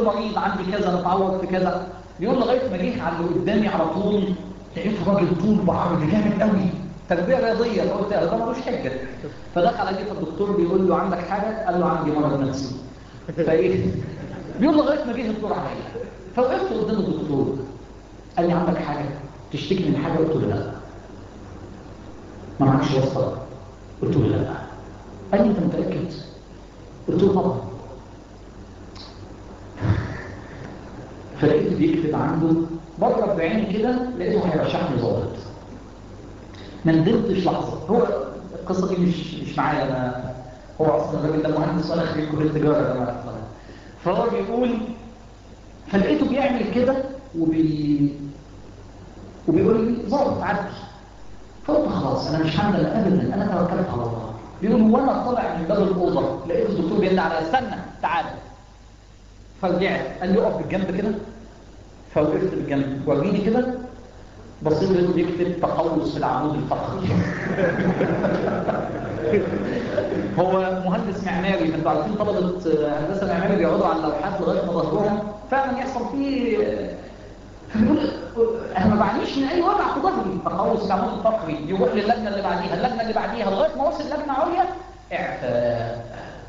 مريض عندي كذا نتعوض في كذا بيقول لغايه ما جه على اللي قدامي على طول لقيته راجل طول بعرض جامد قوي تربيه رياضيه فقلت ده ملوش حجه فدخل عليه فالدكتور بيقول له عندك حاجه قال له عندي مرض نفسي فايه بيقول لغايه ما جه الدور عليا فوقفت قدام الدكتور قال لي عندك حاجه تشتكي من حاجه قلت له لا ما معكش واسطه قلت له لا قال لي انت متاكد قلت له طبعا فلقيته بيكتب عنده بره بعيني كده لقيته هيرشحني ظابط ما ندمتش لحظه هو القصه دي مش مش معايا انا هو اصلا الراجل ده مهندس وانا خريج كليه تجاره يا جماعه فهو بيقول فلقيته بيعمل كده وبي وبيقول لي ظابط عدل فقلت خلاص انا مش هندم ابدا انا توكلت على الله بيقول وانا طالع من باب الاوضه لقيت الدكتور بيقول على استنى تعالى فرجعت قال لي اقف بالجنب كده فوقفت بالجنب وريني كده بصيت لقيته بيكتب تقوس في العمود الفقري هو مهندس معماري انتوا عارفين طلبه هندسه معماري بيقعدوا على اللوحات لغايه ما ظهرهم فعلا يحصل فيه فبيقول انا ما بعنيش من اي وجع في ظهري تقوس العمود الفقري يروح للجنه اللي بعديها اللجنه اللي بعديها لغايه ما وصل لجنه عليا اعفاء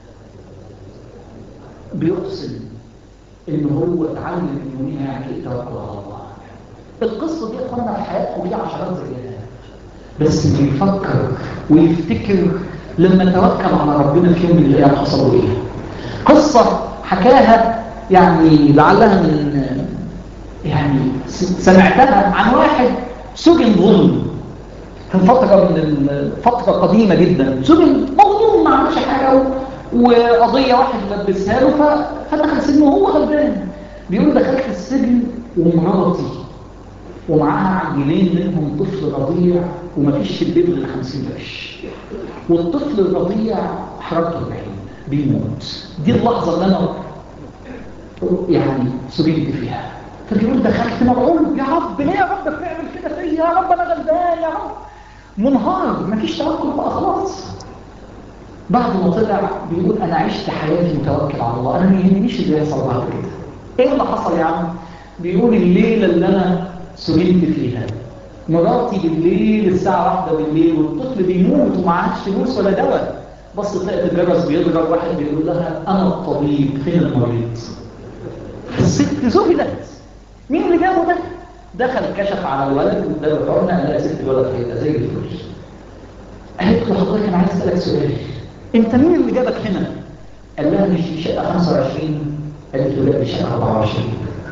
بيقسم ان هو اتعلم من يوميها يعني ايه توكل على الله القصه دي اخوانا في حياتكم دي عشرات زيها بس اللي يفكر ويفتكر لما توكل على ربنا في يوم من الايام حصل له ايه قصه حكاها يعني لعلها من يعني سمعتها عن واحد سجن ظلم كان فتره من فتره قديمه جدا سجن مظلوم ما عملش حاجه وقضيه واحد لبسها له فدخل سجن وهو غلبان بيقول دخلت السجن ومراتي ومعاها عجلين منهم طفل رضيع ومفيش في البيت غير 50 قرش والطفل الرضيع حرارته 40 بيموت دي اللحظه اللي انا يعني سجنت فيها فبيقول دخلت مرعوب يا رب ليه يا رب بتعمل كده فيا يا رب انا غلبان يا رب منهار مفيش توكل بقى خلاص بعد ما طلع بيقول انا عشت حياتي متوكل على الله انا ما يهمنيش ازاي يحصل بعد كده ايه اللي حصل يا عم بيقول الليله اللي انا سجنت فيها مراتي بالليل الساعه واحدة بالليل والطفل بيموت ومعهاش فلوس ولا دواء بص لقيت الجرس بيضرب واحد بيقول لها انا الطبيب فين المريض الست ذهلت مين اللي جابه ده دخل كشف على الولد واداله حقنه قال لها ست الولد هيبقى زي الفل قالت له حضرتك انا عايز اسالك سؤال انت مين اللي جابك هنا قال لها مش دي شقه 25 قالت له لا دي شقه 24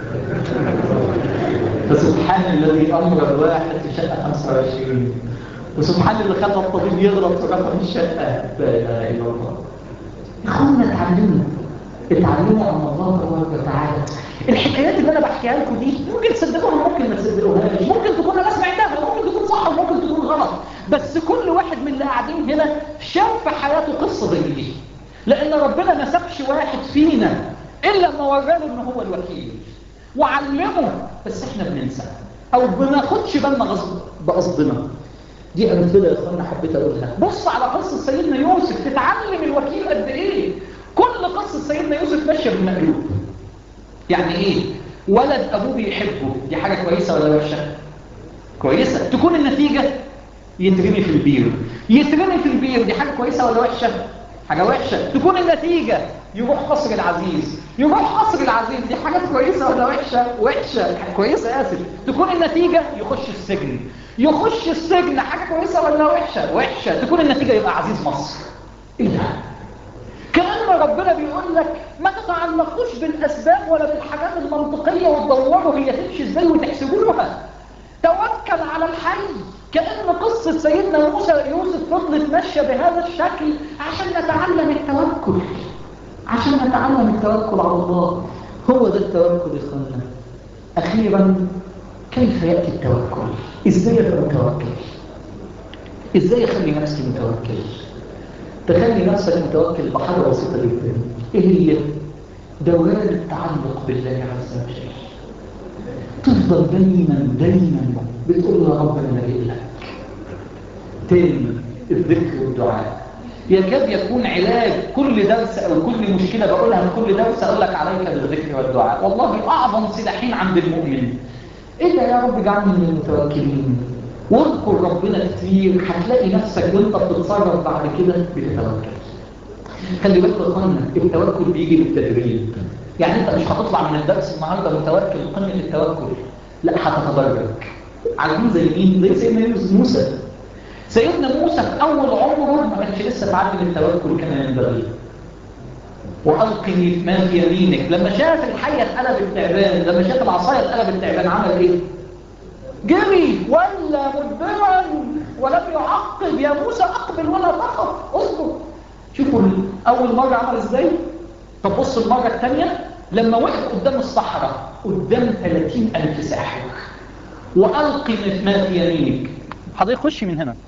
فسبحان الذي امر الواحد في شقه 25 وسبحان اللي خلى الطبيب يغلط في رقم الشقه لا اله الا الله اخوانا اتعلموا اتعلموا عن الله تبارك وتعالى الحكايات اللي انا بحكيها لكم دي ممكن تصدقوها ممكن ما تصدقوهاش ممكن تكون انا سمعتها ممكن تكون صح وممكن تكون غلط بس كل واحد من اللي قاعدين هنا شاف في حياته قصه زي دي لان ربنا ما سابش واحد فينا الا لما وراله ان هو الوكيل وعلمه بس احنا بننسى او بناخدش بالنا غصب بقصدنا دي امثله يا اخوانا حبيت اقولها بص على قصه سيدنا يوسف تتعلم الوكيل قد ايه كل قصه سيدنا يوسف ماشيه بالمقلوب يعني ايه ولد ابوه بيحبه دي حاجه كويسه ولا وحشه كويسه تكون النتيجه يترمي في البير يترمي في البير دي حاجه كويسه ولا وحشه حاجه وحشه تكون النتيجه يروح قصر العزيز يروح قصر العزيز دي حاجه كويسه ولا وحشه وحشه كويسه اسف تكون النتيجه يخش السجن يخش السجن حاجه كويسه ولا وحشه وحشه تكون النتيجه يبقى عزيز مصر ايه ده كأن ربنا بيقول لك ما تتعلقوش بالأسباب ولا بالحاجات المنطقية وتدوروا هي تمشي ازاي وتحسبوها توكل على الحي كأن قصة سيدنا موسى يوسف فضلت ماشية بهذا الشكل عشان نتعلم التوكل عشان نتعلم التوكل على الله هو ده التوكل يا اخوانا أخيرا كيف يأتي التوكل ازاي ابقى متوكل ازاي اخلي نفسي متوكل تخلي نفسك متوكل بحاجة بسيطة جدا ايه هي دوام التعلق بالله عز وجل تفضل دايما دايما بتقول يا رب انا لك تاني الذكر والدعاء يكاد يكون علاج كل درس أو كل مشكلة بقولها في كل درس أقول لك عليك بالذكر والدعاء والله أعظم سلاحين عند المؤمن إيه ده يا رب اجعلني من المتوكلين واذكر ربنا كتير هتلاقي نفسك وانت بتتصرف بعد كده بتتوكل خلي بالك يا اخوانا التوكل بيجي بالتدريب يعني انت مش هتطلع من الدرس النهارده متوكل قمه التوكل لا هتتدرج عارفين زي مين زي سيدنا موسى سيدنا موسى في اول عمره ما كانش لسه اتعلم التوكل كما ينبغي والقني ما في يمينك لما شاف الحيه اتقلبت تعبان لما شاف العصايه اتقلبت تعبان عمل ايه جري ولا مدبرا ولم يعقب يا موسى اقبل ولا تخف اصبر شوفوا اول مره عمل ازاي طب بص المره الثانيه لما وقف قدام الصحراء قدام 30 الف ساحر والقي ما في يمينك حضرتك خشي من هنا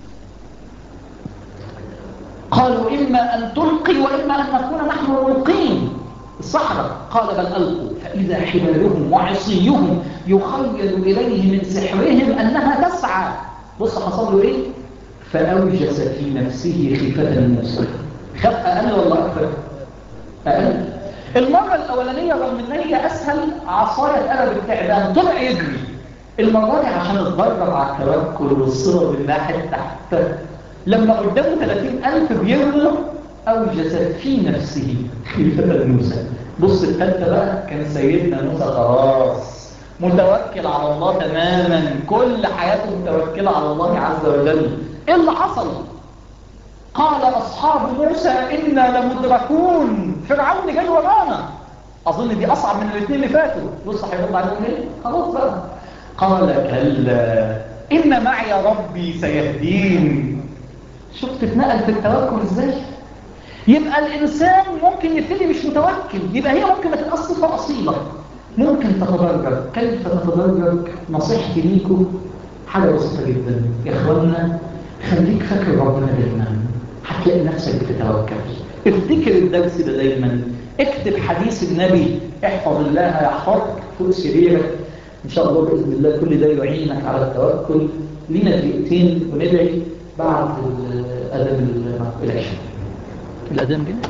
قالوا إما أن تلقي وإما أن نكون نحن الملقين الصحراء قال بل ألقوا فإذا حبالهم وعصيهم يخيل إليه من سحرهم أنها تسعى بص حصل له إيه فأوجس في نفسه خيفة موسى خاف أقل ولا أكثر أقل المرة الأولانية رغم أن هي أسهل عصاية قلب التعبان طلع يجري المرة دي عشان اتدرب على التوكل والصلة بالله تحت لما قدامه 30000 بيرموا أوجس في نفسه خيفة موسى بص الثالثة بقى كان سيدنا موسى خلاص متوكل على الله تماما كل حياته متوكلة على الله عز وجل ايه اللي حصل قال أصحاب موسى إنا لمدركون فرعون جاي ورانا أظن دي أصعب من الاثنين اللي فاتوا بص هيرد عليهم ايه خلاص بقى قال كلا إن معي ربي سيهدين شفت اتنقل في التوكل ازاي يبقى الإنسان ممكن يبتدي مش متوكل يبقى هي ممكن ما تبقاش صفة أصيلة ممكن تتدرج كيف تتدرج نصيحتي ليكم حاجة بسيطة جدا يا إخوانا خليك فاكر ربنا دايما هتلاقي نفسك بتتوكل افتكر الدرس ده دايما اكتب حديث النبي احفظ الله يحفظك فوق سريرك ان شاء الله باذن الله كل ده يعينك على التوكل لينا دقيقتين وندعي بعد الاذان العشاء الاذان جه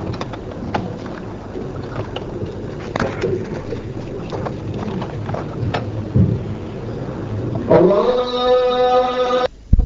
الله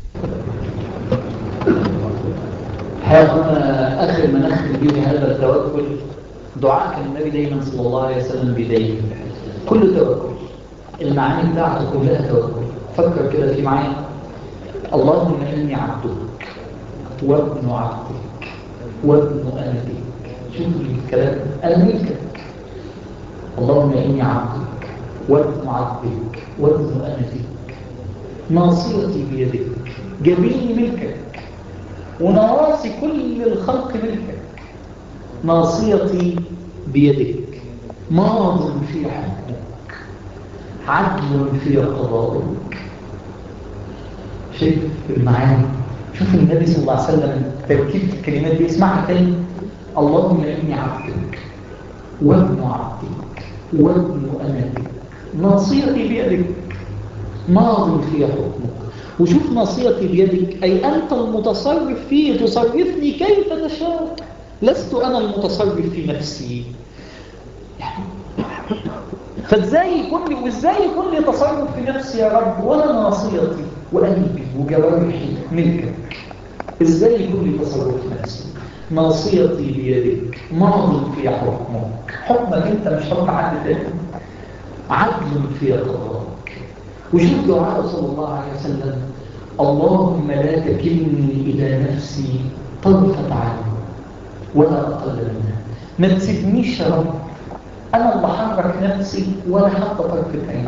هنا آخر ما نختم به هذا التوكل دعاء كان النبي دايما صلى الله عليه وسلم بدايه كل توكل المعاني بتاعته كلها توكل فكر كده في معايا اللهم إني عبدك وابن عبدك وابن أمتك شوف الكلام أنا ملكك اللهم إني عبدك وابن عبدك وابن أمتك ناصيتي بيدك جميل ملكك ونواصي كل الخلق ملكك ناصيتي بيدك ماض في حكمك عدل في قضائك شوف المعاني شوف النبي صلى الله عليه وسلم تركيب الكلمات دي اسمعها تاني اللهم اني عبدك وابن عبدك وابن امتك ناصيتي بيدك ماض في حكمك وشوف ناصيتي بيدك أي أنت المتصرف فيه تصرفني كيف تشاء لست أنا المتصرف في نفسي يعني فازاي يكون لي وازاي يكون لي تصرف في نفسي يا رب ولا ناصيتي وقلبي وجوارحي ملكك ازاي يكون لي تصرف في نفسي ناصيتي بيدك ماض في حكمك حكمك انت مش حكم حد تاني عدل في قضائك وشوف دعاء صلى الله عليه وسلم اللهم لا تكلني إلى نفسي طرفة عين ولا أقل منها ما تسيبنيش يا رب أنا اللي حرك نفسي ولا حتى طرفة عين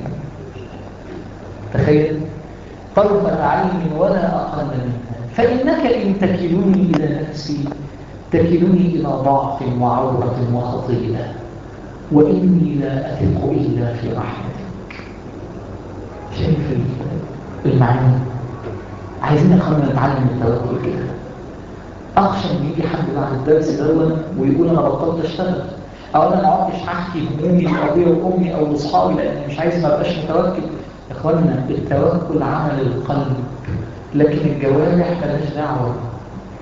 تخيل طرفة عين ولا أقل منها فإنك إن تكلني إلى نفسي تكلني إلى ضعف وعورة وخطيئة وإني لا أثق إلا في رحمتك شايف المعاني عايزين يا اخوانا نتعلم التوكل كده اخشى ان يجي حد بعد الدرس دوت ويقول انا بطلت اشتغل او انا ما عدتش هحكي همومي لابويا وامي او لاصحابي لان مش عايز ما ابقاش متوكل يا اخوانا التوكل عمل القلب لكن الجوارح مالهاش دعوه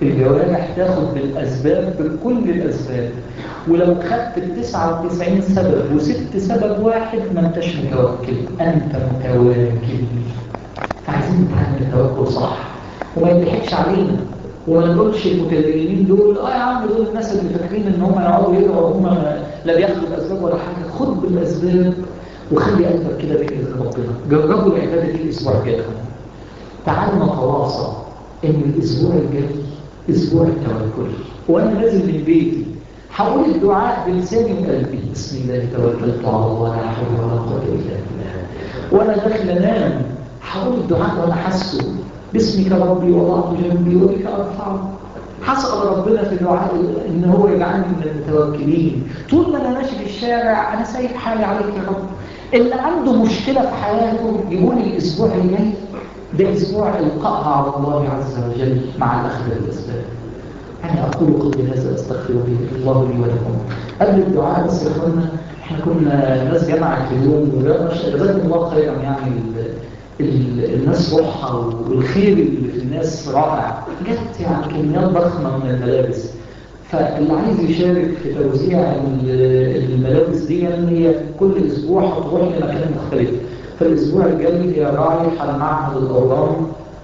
الجوارح تاخد بالأسباب بكل الأسباب ولو خدت التسعة وتسعين سبب وست سبب واحد ما انتش متوكل أنت متواكل فعايزين نتعلم التوكل صح وما يضحكش علينا وما نقولش المتدينين دول اه يا عم دول الناس اللي فاكرين ان هم يقعدوا يدعوا وهم لا بياخدوا الاسباب ولا حاجه خد بالاسباب وخلي قلبك كده باذن ربنا جربوا العباده دي الاسبوع الجاي تعالوا نتواصى ان الاسبوع الجاي اسبوع التوكل وانا نازل من بيتي حول الدعاء بلساني وقلبي بسم الله توكلت على الله لا حول ولا قوه الا بالله وانا داخل انام حول الدعاء وانا حاسه باسمك ربي وضعت جنبي وبك ارفعه حسأل ربنا في الدعاء ان هو يجعلني من المتوكلين طول ما انا ماشي في الشارع انا سايب حالي عليك يا رب اللي عنده مشكله في حياته يقول الاسبوع الجاي ده اسبوع القائها على الله عز وجل مع الاخذ بالاسباب يعني اقول قولي هذا استغفر به الله لي ولكم قبل الدعاء بس يا اخوانا احنا كنا ناس جمعت اليوم جزاكم الله خيرا يعني الناس روحها والخير اللي في الناس رائع جت يعني كميات ضخمه من الملابس فاللي عايز يشارك في توزيع الملابس دي هي كل اسبوع هتروح لمكان مختلف فالاسبوع الجاي هي رايحه لمعهد الاورام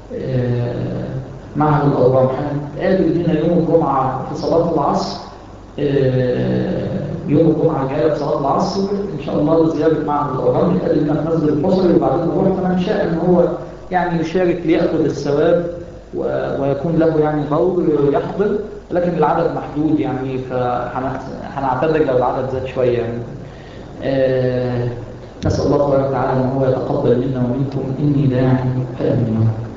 معهد الاورام هنتقابل هنا يوم الجمعه في صلاه العصر يوم الجمعة الجاية في صلاة العصر إن شاء الله زيارة معهد الأورام نتقابل هنا في مسجد البصري وبعدين نروح فمن شاء إن هو يعني يشارك ليأخذ الثواب ويكون له يعني دور يحضر لكن العدد محدود يعني فهنعتذر لو العدد زاد شوية يعني آه نسأل الله تبارك وتعالى أن هو يتقبل منا ومنكم إني داعي فأمنوا